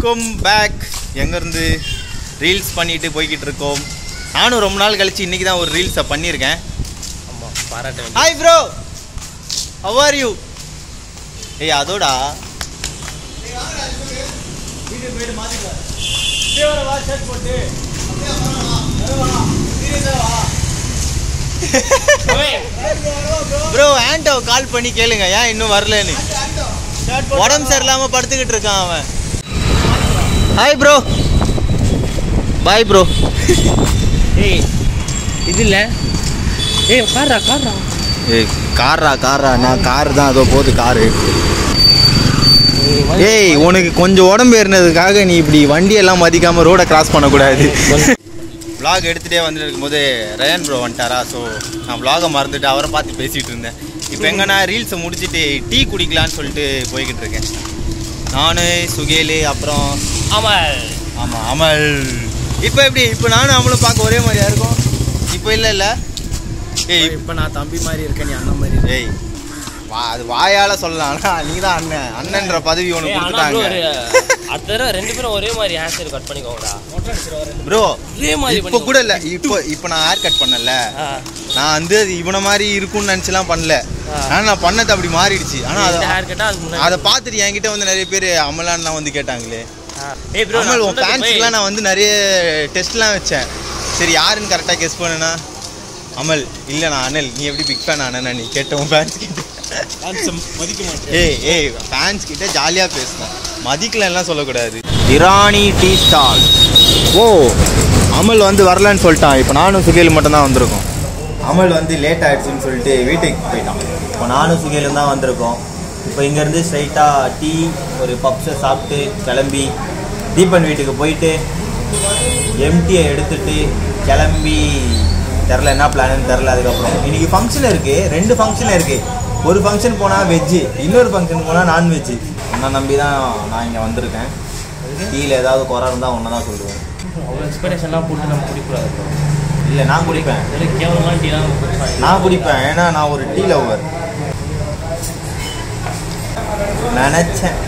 Welcome back எங்கேருந்து reels பண்ணிட்டு போய்கிட்டு இருக்கோம் நானும் ரொம்ப நாள் கழிச்சு இன்னைக்கு தான் ஒரு ரீல்ஸை பண்ணியிருக்கேன் ஆமா பாராட்ட வேண்டிய hi bro how are you ஏய் அதோடா ப்ரோ ஆண்டோ கால் பண்ணி கேளுங்க ஏன் இன்னும் வரலன்னு உடம்பு சரியில்லாம படுத்துக்கிட்டு இருக்கான் அவன் ஹாய் ப்ரோ பாய் ப்ரோ ஏய் இது இல்ல ஏய் கார்ரா கார்ரா ஏய் காரா காரா நான் கார் தான் அதோ போகுது காரு ஏய் உனக்கு கொஞ்சம் உடம்பு ஏறினதுக்காக நீ இப்படி வண்டியெல்லாம் மதிக்காம ரோடை கிராஸ் பண்ணக்கூடாது vlog எடுத்துகிட்டே வந்துட்டு இருக்கும்போது ரயன் ப்ரோ வந்துட்டாரா ஸோ நான் vlog-அ மறந்துட்டு அவரை பார்த்து பேசிகிட்டு இருந்தேன் இப்போ எங்கன்னா ரீல்ஸை முடிச்சுட்டு டீ குடிக்கலான்னு சொல்லிட்டு போய்கிட்டு இருக்கேன் நான் சுகேலு அப்புறம் ஆமா ஆமாம் அமல் இப்போ எப்படி இப்போ நானும் அமலும் பார்க்க ஒரே மாதிரியா இருக்கும் இப்போ இல்லை இல்லை ஏய் இப்போ நான் தம்பி மாதிரி இருக்கேன் நீ அண்ணன் மாதிரி ஏய் வா அது வாயால சொல்லலாம் ஆனா நீ தான் அண்ணன் அண்ணன்ற பதவி உனக்கு ஏய், ஆனா bro, கொடுத்துட்டாங்க ஒரு அடுத்த தடவை ரெண்டு பேரும் ஒரே மாதிரி ஹேர் ஸ்டைல் கட் பண்ணிக்கோங்கடா ப்ரோ ஒரே மாதிரி இப்போ கூட இல்ல இப்போ இப்போ நான் ஹேர் கட் பண்ணல ஆ, நான் வந்து அது இவன மாதிரி இருக்கும்னு நினைச்சுலாம் பண்ணல ஆ. ஆனா நான் பண்ணது அப்படி மாறிடுச்சு ஆனா இந்த அதை ஹேர் கட்டா அதுக்கு முன்னாடி அதை பார்த்துட்டு என்கிட்ட வந்து நிறைய பேர் அமலான்லாம் வந்து கேட்டாங்களே ஆ. ஏய் ப்ரோ அமல் உன் ஃபேன்ஸுக்குலாம் நான் வந்து நிறைய டெஸ்ட்லாம் வச்சேன் சரி யாருன்னு கரெக்டாக கெஸ் பண்ணுனா அமல் இல்லை நான் அனல் நீ எப்படி பிக் ஃபேன் அண்ணா நீ கேட்ட உன் ஃபேன்ஸ் கிட்ட மதிக்க மாட்டேன் ஏய் ஏய் ஃபேன்ஸ் கிட்ட ஜாலியாக பேசணும் மதிக்கலலாம் சொல்லக்கூடாது இரானி டீ ஸ்டால் ஓ அமல் வந்து வரலன்னு சொல்லிட்டான் இப்போ நானும் சுகேல் மட்டும் தான் வந்திருக்கோம் அமல் வந்து லேட் ஆயிடுச்சுன்னு சொல்லிட்டு வீட்டுக்கு போயிட்டான் இப்போ நானும் சுகேலும் தான் வந்திருக்கோம் இப்போ இங்கேருந்து ஸ்ட்ரைட்டாக டீ ஒரு பப்ஸை சாப்பிட்டு கிளம்பி தீபன் வீட்டுக்கு போயிட்டு எம்டியை எடுத்துட்டு கிளம்பி தெரில என்ன பிளான்னு தெரில அதுக்கப்புறம் இன்னைக்கு ஃபங்க்ஷன் இருக்குது ரெண்டு ஃபங்க்ஷன் இருக்குது ஒரு ஃபங்க்ஷன் போனால் வெஜ்ஜு இன்னொரு ஃபங்க்ஷன் போனால் நான்வெஜ்ஜு உன்னை நம்பி தான் நான் இங்கே வந்திருக்கேன் டீயில் ஏதாவது குறை இருந்தால் ஒன்று தான் சொல்லுவேன் அவ்வளோ எக்ஸ்பெக்டேஷன்லாம் போட்டு நம்ம குடிக்கூடாது bro. இல்லை நான் குடிப்பேன் இதெல்லாம் கேவலமான டீலாம் குடிப்பாங்க. நான் குடிப்பேன் ஏன்னா நான் ஒரு டீ லவர் நினச்சேன்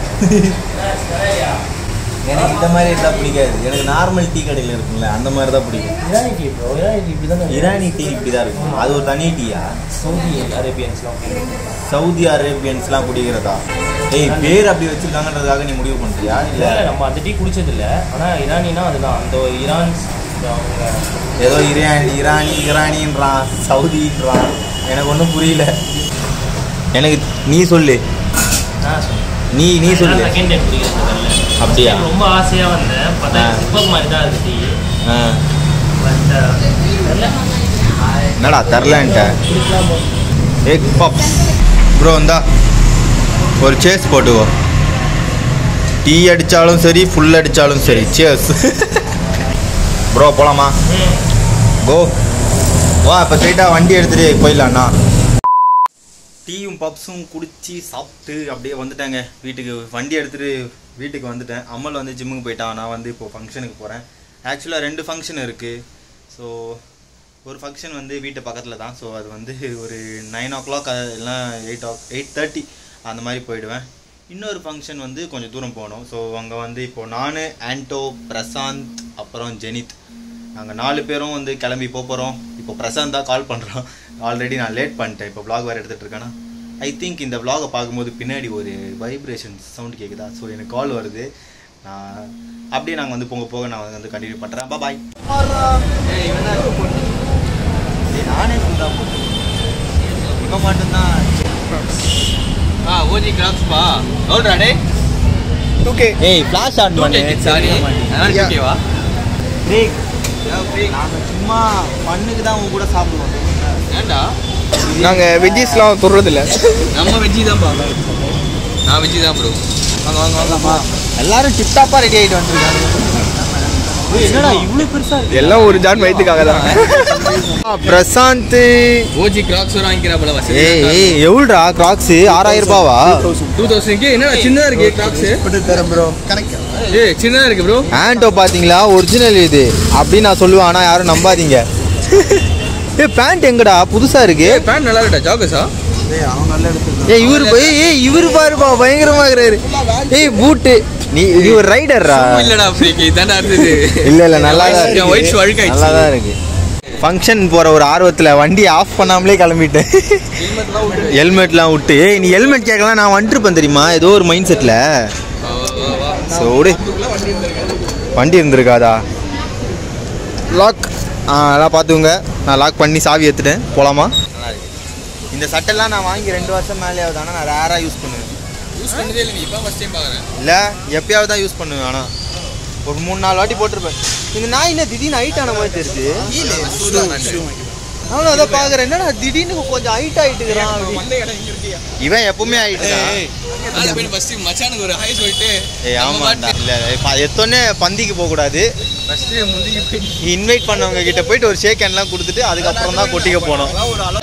எனக்கு இந்த மாதிரி இருந்தால் பிடிக்காது எனக்கு நார்மல் டீ கடையில் இருக்குல்ல அந்த மாதிரி தான் பிடிக்கும் Irani tea bro Irani tea இப்படி தானே இரானி டீ இப்படி தான் இருக்கும் அது ஒரு தனி டீயா சவுதி அரேபியன்ஸ்லாம் சவுதி அரேபியன்ஸ்லாம் குடிக்கிறதா ஏய் பேர் அப்படி வச்சிருக்காங்கன்றதுக்காக நீ முடிவு பண்ணுறியா இல்லை இல்லை நம்ம அந்த டீ குடிச்சது இல்லை ஆனால் இரானினா அதுதான் அந்த ஈரான்ஸ் இந்த அவங்க ஏதோ இரானி இரானி இரானின்றான் சவுதின்றான் எனக்கு ஒன்றும் புரியல எனக்கு நீ சொல்லு நான் சொன்னேன் நீ நீ சொல்லு செகண்ட் டைம் குடிக்கிறது வரல அப்படியா? ரொம்ப ஆசையாக வந்தேன் பார்த்தா ஆ. சிப்பக் மாதிரி தான் இருக்கு டீ ஆ, பட் தெரியல என்னடா தரலன்ட்ட குடிக்கலாம் bro. எக் பப் ப்ரோ இந்தா ஒரு சேஸ் போட்டுக்கோ டீ அடித்தாலும் சரி ஃபுல் அடித்தாலும் சரி சேஸ் ப்ரோ போலாமா ம். கோ வா இப்போ ஸ்ட்ரைட்டாக வண்டி எடுத்துகிட்டு போயிடலாண்ணா டீயும் பப்ஸும் குடிச்சு சாப்பிட்டு அப்படியே வந்துட்டாங்க வீட்டுக்கு வண்டி எடுத்துகிட்டு வீட்டுக்கு வந்துட்டேன் அம்மல் வந்து ஜிம்முக்கு போயிட்டான் நான் வந்து இப்போது ஃபங்க்ஷனுக்கு போகிறேன் ஆக்சுவலாக ரெண்டு ஃபங்க்ஷன் இருக்குது ஸோ ஒரு ஃபங்க்ஷன் வந்து வீட்டு பக்கத்தில் தான் ஸோ அது வந்து ஒரு நைன் ஓ கிளாக் இல்லைனா எயிட் ஓ எயிட் தேர்ட்டி அந்த மாதிரி போயிடுவேன் இன்னொரு ஃபங்க்ஷன் வந்து கொஞ்சம் தூரம் போகணும் ஸோ அங்கே வந்து இப்போது நான் ஆண்டோ பிரசாந்த் அப்புறம் ஜெனித் நாங்கள் நாலு பேரும் வந்து கிளம்பி போக போகிறோம் இப்போ பிரசாந்த் தான் கால் பண்ணுறோம் ஆல்ரெடி நான் லேட் பண்ணிட்டேன் இப்போ vlog வேறு எடுத்துகிட்டு இருக்கேன்னா ஐ திங்க் இந்த vlog-அ பார்க்கும்போது பின்னாடி ஒரு வைப்ரேஷன் சவுண்ட் கேட்குதா ஸோ எனக்கு கால் வருது நான் அப்படியே நாங்கள் வந்து போக போக நான் வந்து கண்டினியூ பண்ணுறேன் பாய் நானே ஃபுல்லாக போட்டேன் இப்போ மட்டும்தான் ஆ ஓஜி கிராக்ஸ்பா எவ்வளோடா டே டூ கே ஏய் ஃப்ளாஷ் ஆன் பண்ணு சாரி அதனால ஓகேவா பிரேக் நாங்கள் சும்மா பண்ணுக்கு தான் உங்க கூட சாப்பிடுவோம் ஏன்டா நாங்கள் வெஜ்ஜீஸ்லாம் தொடுறதில்ல நம்ம வெஜ்ஜி தான்ப்பா நான் வெஜ்ஜி தான் ப்ரோ வாங்க வாங்க வாங்கம்மா எல்லாரும் டிப்டாப்பாக ரெடி ஆகிட்டு வந்துருக்காங்க ஏய், என்னடா இவ்வளோ பெருசா இருக்கு எல்லாம் ஒரு ஜான் வயிற்றுக்காக தான் பிரசாந்த் ஓஜி கிராக்ஸ் வர வாங்கிக்கிறா போல வசதி ஏய் ஏய் எவ்வளோடா கிராக்ஸ் ஆறாயிரம் ரூபாவா டூ தௌசண்ட்க்கு என்னடா சின்னதா இருக்கு கிராக்ஸ் ஏய் சின்னதா இருக்கு ப்ரோ ஆண்டோ பாத்தீங்களா ஒரிஜினல் இது அப்படின்னு நான் சொல்லுவேன் ஆனால் யாரும் நம்பாதீங்க ஏய் பேண்ட் எங்கடா புதுசா இருக்கு ஏய் பேண்ட் நல்லா இருக்கா ஜாகஸா ஏய் இவரு போய் ஏய் இவரு பாருப்பா பயங்கரமா இருக்கிறாரு ஏய் பூட்டு நீ நீ ஒரு ரைடர்ரா இல்லடா ஃப்ரீக்கு இதாண்டா இருந்தது இல்ல இல்ல நல்லா தான் என் white shoe அழுக்காயிடுச்சு. நல்லா தான் இருக்கு ஃபங்க்ஷன் போற ஒரு ஆர்வத்துல வண்டி ஆஃப் பண்ணாமலே கிளம்பிட்டேன் ஹெல்மெட்லாம் விட்டு ஏய் நீ ஹெல்மெட் கேட்கலாம் நான் வந்துருப்பேன் தெரியுமா ஏதோ ஒரு மைண்ட் செட்ல சோடு வண்டி இருந்திருக்காதா லாக் ஆ அதெல்லாம் பார்த்துங்க நான் லாக் பண்ணி சாவி எடுத்துட்டேன் போலாமா நல்லா இருக்கு இந்த சட்டெல்லாம் நான் வாங்கி ரெண்டு வருஷம் மேலே ஆகுது ஆனால் நான் ரேராக யூஸ் பண்ணுவேன் யூஸ் பண்ணதே இல்லை நீ இப்போ ஃபர்ஸ்ட் டைம் பார்க்குறேன் இல்லை எப்பயாவது தான் யூஸ் பண்ணுவேன் ஆனால் ஒரு மூணு நாலு வாட்டி போட்டிருப்பேன் இந்த நாய் என்ன திடீர்னு ஹைட் ஆன மாதிரி தெரியுது நானும் அதான் பார்க்குறேன் என்னடா திடீர்னு கொஞ்சம் ஹைட் ஆகிட்டுக்கிறான் வந்த இடம் இங்க இருக்கியா இவன் எப்பவுமே ஹைட்டு அது போய் ஃபர்ஸ்ட் மச்சானுக்கு ஒரு ஹாய் சொல்லிட்டு ஏய் ஆமாண்டா இல்லை எத்தோன்னே பந்திக்கு போகக்கூடாது ஃபர்ஸ்ட் முந்திக்கு போய் இன்வைட் பண்ணவங்க கிட்ட போயிட்டு ஒரு ஷேக் ஹேண்ட்லாம் கொடுத்துட்டு அதுக்கப்புறம் தான் கொட்டிக்க போனோம் ஒரு அளவு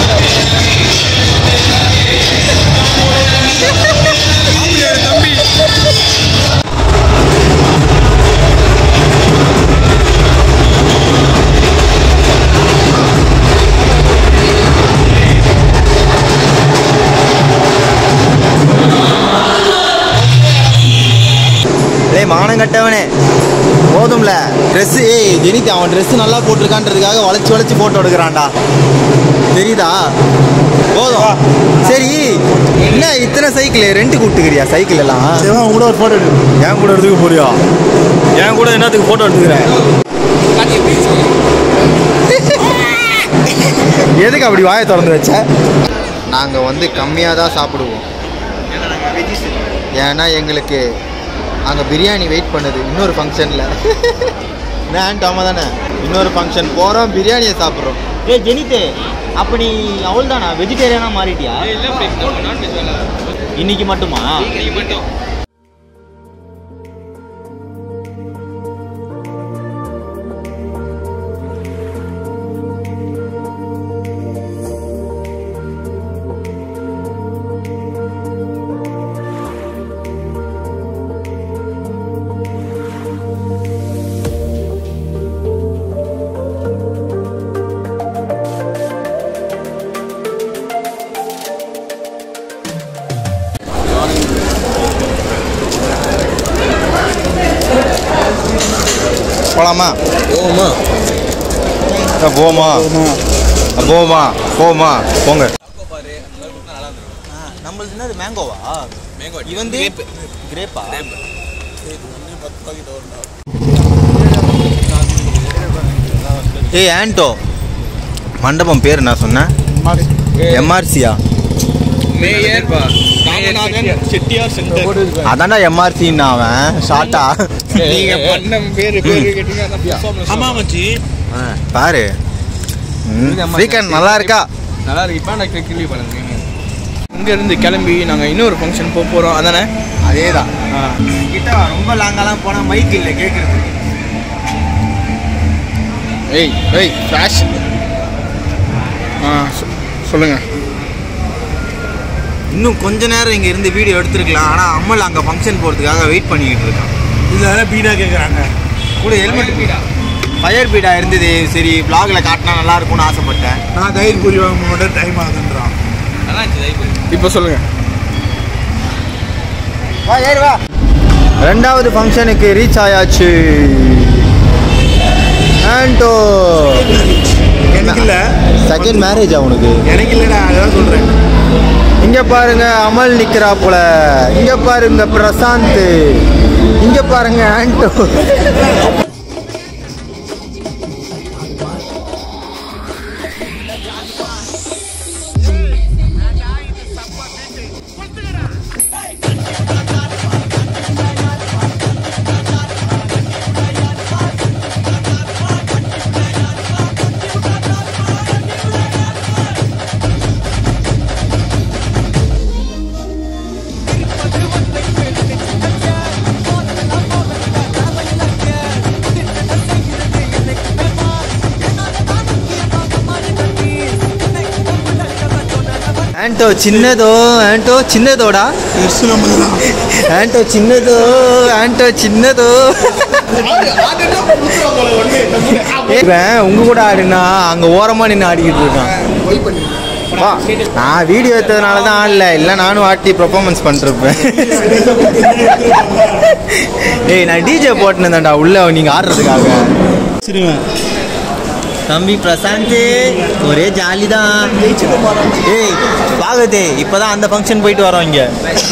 டேய் மானம் கட்டவனே போதும்ல ட்ரெஸ் ஏய் ஜெனித் அவன் ட்ரெஸ் நல்லா போட்டிருக்கான்றதுக்காக வளைச்சு வளைச்சு போட்டோ எடுக்கிறான்டா தெரியுதா போதும் சரி என்ன இத்தனை சைக்கிள் ரெண்டு கூப்பிட்டுக்கிறியா சைக்கிள் எல்லாம் உன் கூட ஒரு ஃபோட்டோ எடு என் கூட எடுத்துக்க போறியா என் கூட என்னத்துக்கு ஃபோட்டோ எடுத்துக்கிறேன் அது எப்படி எதுக்கு அப்படி வாயை திறந்து வச்ச நாங்கள் வந்து கம்மியாக தான் சாப்பிடுவோம் ஏன்னா எங்களுக்கு அங்கே பிரியாணி வெயிட் பண்ணுது இன்னொரு ஃபங்க்ஷனில் நான் டாமா தானே இன்னொரு ஃபங்க்ஷன் போகிறோம் பிரியாணியை சாப்பிட்றோம் ஏ ஜெனித்து அப்போ நீ அவள் தானா வெஜிடேரியனாக மாறிட்டியா இல்லை நம்ம நான்வெஜ் வேலை இன்னைக்கு மட்டுமா இன்னைக்கு மட்டும் போலாமா ஓமா அஹ் போமா அஹ் போமா போமா போங்க நம்மளது என்னது மேங்கோவா மேங்கோ இது வந்து கிரேப்பா ஏய் ஆண்டோ மண்டபம் பேர் என்ன சொன்னேன் எம்ஆர்சியா மேயர் ராமநாதன் செட்டியார் சென்டர் அதான்டா எம்ஆர்சின்னு அவன் ஷார்ட்டா நீங்க பண்ண பேரு பேரு கேட்டீங்க அதான் performance ஆமா மச்சி பாரு வீக்கெண்ட் நல்லா இருக்கா நல்லா இருக்கு இப்போ நான் கிளி பண்ணுங்க இங்க இருந்து கிளம்பி நாங்க இன்னொரு ஃபங்க்ஷன் போக போறோம் அதானே அதே தான் கிட்ட ரொம்ப லாங்காலாம் போனால் மைக் இல்லை கேட்குறது ஏய் ஏய் ஃபிளாஷ் ஆ சொ- சொல்லுங்க இன்னும் கொஞ்ச நேரம் இங்கே இருந்து வீடியோ எடுத்துருக்கலாம் ஆனால் அம்மல் அங்கே ஃபங்க்ஷன் போகிறதுக்காக வெயிட் பண்ணிக்கிட்டு இருக்கான் இதில் பீடா கேட்குறாங்க கூட ஹெல்மெட் ஃபயர் பீடா இருந்தது சரி vlogல காட்டினா நல்லா இருக்கும்னு ஆசைப்பட்டேன் நான் தயிர் பூரி வாங்க மட்டும் டைம் ஆகுதுன்றான் இப்போ சொல்லுங்க வா ஏறு வா ரெண்டாவது ஃபங்க்ஷனுக்கு ரீச் ஆயாச்சு ஆண்டோ எனக்கு இல்லை செகண்ட் மேரேஜ் அவனுக்கு எனக்கு இல்லைடா அதான் சொல்கிறேன் இங்க பாருங்க அமல் நிக்கிறா போல இங்க பாருங்க பிரசாந்த் இங்க பாருங்க ஆண்டோ ஆண்டோ சின்னதோ ஆண்டோ சின்னதோடா ஆண்டோ சின்னதோ ஆண்டோ சின்னதோ இவன் உங்க கூட ஆடுனா அங்க ஓரமா நின்று ஆடிக்கிட்டு இருக்கான் வா நான் வீடியோ எடுத்ததுனால தான் ஆடல இல்லை நானும் ஆட்டி பெர்ஃபார்மன்ஸ் பண்ணிருப்பேன் ஏய் நான் டிஜே போட்டுனேன்டா உள்ள நீங்க ஆடுறதுக்காக தம்பி பிரசாந்த் ஒரே ஜாலி தான் ஏய் பாகதே இப்பதான் அந்த ஃபங்க்ஷன் போயிட்டு வரோம் இங்க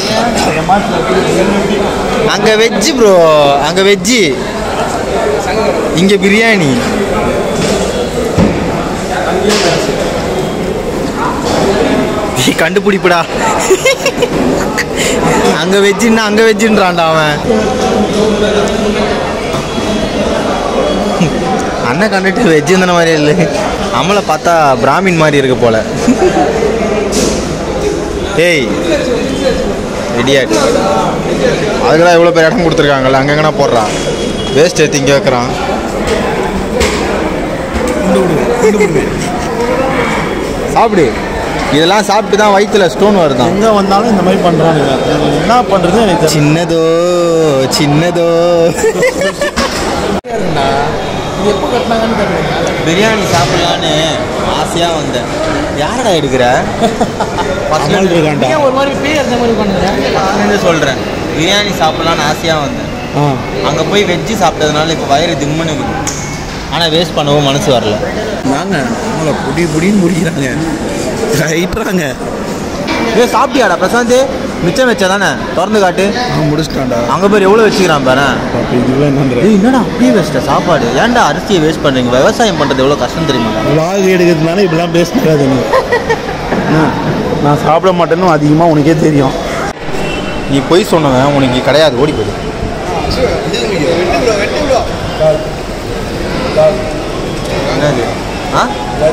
அங்க வெஜ்ஜு ப்ரோ அங்க வெஜ்ஜு இங்க பிரியாணி நீ கண்டுபிடிப்புடா அங்க வெஜ்ஜுன்னா அங்க வெஜ்ஜுன்றான்டா அவன் அண்ணன் கண்டுட்டு வெஜ் இருந்த மாதிரி இல்லை நம்மளை பார்த்தா பிராமின் மாதிரி இருக்கு போல ஏய் ரெடியாட் அதுக்குதான் இவ்வளோ பேர் இடம் கொடுத்துருக்காங்கல்ல அங்கங்கனா போடுறான் வேஸ்ட் எடுத்து இங்கே வைக்கிறான் சாப்பிடு இதெல்லாம் சாப்பிட்டு தான் வயிற்றுல ஸ்டோன் வருதான் எங்க வந்தாலும் இந்த மாதிரி பண்றானுங்க என்ன பண்றது எனக்கு தெரியல. சின்னதோ சின்னதோ பிரியாணி சாப்பிடலான்னு ஆசையாக வந்தேன் யாரடா எடுக்கிற அமல் இருக்கான்டா ஒரு மாதிரி பேய் அந்த மாதிரி பண்ணுறேன் சொல்கிறேன் பிரியாணி சாப்பிடலான்னு ஆசையாக வந்தேன் ஆ அங்கே போய் வெஜ்ஜு சாப்பிட்டதுனால இப்போ வயிறு திம்முன்னு இருக்குது ஆனால் வேஸ்ட் பண்ணவும் மனசு வரல வாங்க நம்மளை புடி புடின்னு முடிக்கிறாங்க ரைட்றாங்க ஏ சாப்பிட்டியாடா பிரசாந்த் மிச்சம் வச்சா தானே திறந்து காட்டு நான் முடிச்சிட்டான்டா அங்கே பேர் எவ்வளோ வச்சுக்கிறான் பாரு அப்போ இதுவே என்னன்ற ஏய் என்னடா அப்படியே வேஸ்ட்டா சாப்பாடு ஏன்டா அரிசியை வேஸ்ட் பண்ணுறீங்க விவசாயம் பண்ணுறது எவ்வளோ கஷ்டம் தெரியுமா vlog எடுக்கிறதுனால இப்படிலாம் பேசினாது நீ என்ன? நான் சாப்பிட மாட்டேன்னு அதிகமாக உனக்கே தெரியும் நீ பொய் சொன்னவன் உனக்கு கிடையாது ஓடி போயிடு என்னது ஆ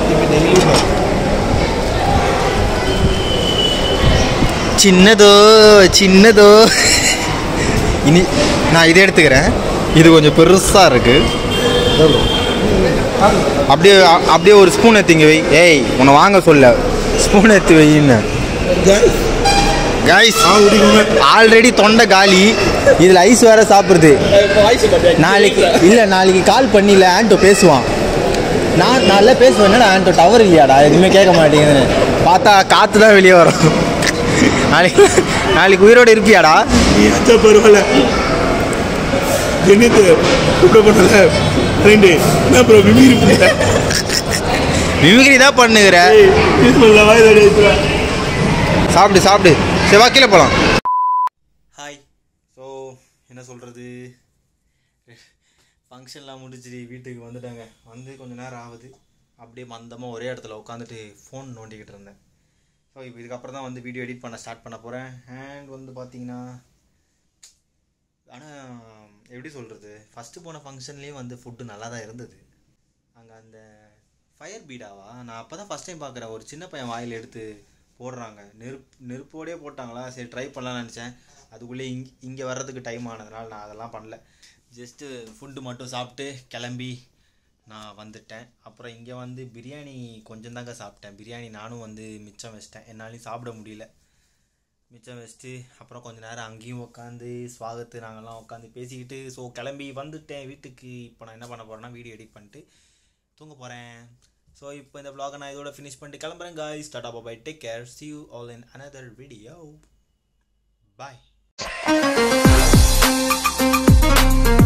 சின்னதோ சின்னதோ இனி நான் இதை எடுத்துக்கிறேன் இது கொஞ்சம் பெருசாக இருக்கு அப்படியே அப்படியே ஒரு ஸ்பூன் எடுத்து இங்கே வை ஏய் உன்னை வாங்க சொல்ல ஸ்பூன் எடுத்து வைன்னு கைஸ் ஆல்ரெடி தொண்டை காலி இதில் ஐஸ் வேற சாப்பிடுது நாளைக்கு இல்லை நாளைக்கு கால் பண்ணில ஆண்டோ பேசுவான் நான் நல்லா பேசுவேன் என்னடா ஆண்டோ டவர் இல்லையாடா எதுவுமே கேட்க மாட்டேங்குதுன்னு பார்த்தா காற்று தான் வெளியே வரும் நாளைக்கு நாளைக்கு உயிரோடு இருப்பியாடா நீ அச்சா பரவாயில்ல என்னது கூப்பிட பண்ணல ஃப்ரெண்டு என்ன ப்ரோ விமீரி பண்ணல மிமிக்ரி தான் பண்ணுகிற சொல்ல வாய் தடி சாப்பிடு சாப்பிடு சரி வா கீழே போகலாம் ஹாய் ஸோ என்ன சொல்கிறது ஃபங்க்ஷன்லாம் முடிச்சிட்டு வீட்டுக்கு வந்துட்டாங்க வந்து கொஞ்ச நேரம் ஆகுது அப்படியே மந்தமாக ஒரே இடத்துல உட்காந்துட்டு ஃபோன் நோண்டிக்கிட்டு இருந்தேன் ஸோ இப்போ இதுக்கப்புறம் தான் வந்து வீடியோ எடிட் பண்ண ஸ்டார்ட் பண்ண போகிறேன் அண்ட் வந்து பார்த்தீங்கன்னா ஆனால் எப்படி சொல்கிறது ஃபஸ்ட்டு போன ஃபங்க்ஷன்லேயும் வந்து ஃபுட்டு நல்லா தான் இருந்தது அங்கே அந்த ஃபயர் பீடாவா நான் அப்போ தான் ஃபஸ்ட் டைம் பார்க்குறேன் ஒரு சின்ன பையன் வாயில் எடுத்து போடுறாங்க நெருப்பு நெருப்போடயே போட்டாங்களா சரி ட்ரை பண்ணலாம்னு நினச்சேன் அதுக்குள்ளே இங் இங்கே வர்றதுக்கு டைம் ஆனதுனால நான் அதெல்லாம் பண்ணல ஜஸ்ட்டு ஃபுட்டு மட்டும் சாப்பிட்டு கிளம்பி நான் வந்துட்டேன் அப்புறம் இங்கே வந்து பிரியாணி கொஞ்சம் தாங்க சாப்பிட்டேன் பிரியாணி நானும் வந்து மிச்சம் வச்சிட்டேன் என்னாலையும் சாப்பிட முடியல மிச்சம் வச்சுட்டு அப்புறம் கொஞ்ச நேரம் அங்கேயும் உட்காந்து ஸ்வாகத்து நாங்கள்லாம் உட்காந்து பேசிக்கிட்டு ஸோ கிளம்பி வந்துட்டேன் வீட்டுக்கு இப்போ நான் என்ன பண்ண போகிறேன்னா வீடியோ எடிட் பண்ணிட்டு தூங்க போகிறேன் ஸோ இப்போ இந்த vlog நான் இதோட ஃபினிஷ் பண்ணிட்டு கிளம்புறேன் guys tata bye take care see you all in another video bye